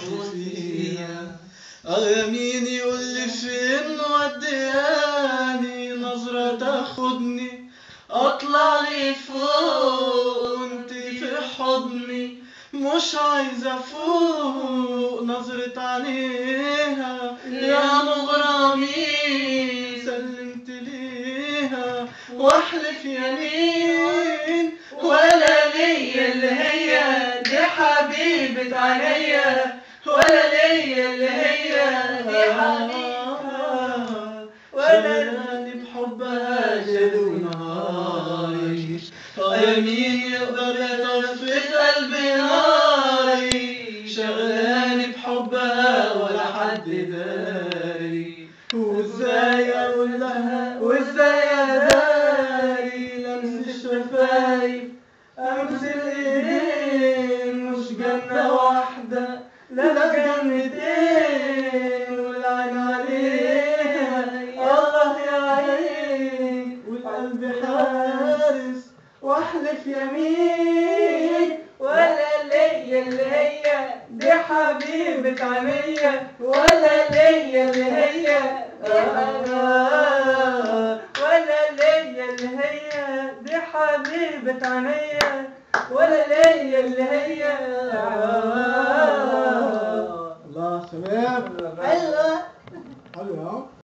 حاسس فيها اه مين يقول لي فين ودياني نظرة تاخدني اطلع لي فوق وانت في حضني مش عايزة فوق نظرة عينيها يا مغرمين سلمت ليها واحلف يمين ولا ليا اللي هي دي حبيبة عينيا ولا ليا اللي هي دي حبيبة ولا لاني بحبها جد ونهاري يا مين يقدر يطفي قلبي ناري شغلاني بحبها ولا حد داري وازاي اقول لها وازاي اداري لمس الشفايف امس الايدين مش جنة واحدة لا ده جنتين والعين عليها الله يا عين والقلب حارس واحلف يمين ولا ليا اللي هي دي حبيبة عينيا ولا ليا اللي هي ولا ليا اللي هي دي حبيبة عينيا ولا ليا اللي هي الله شباب حلوة حلو ها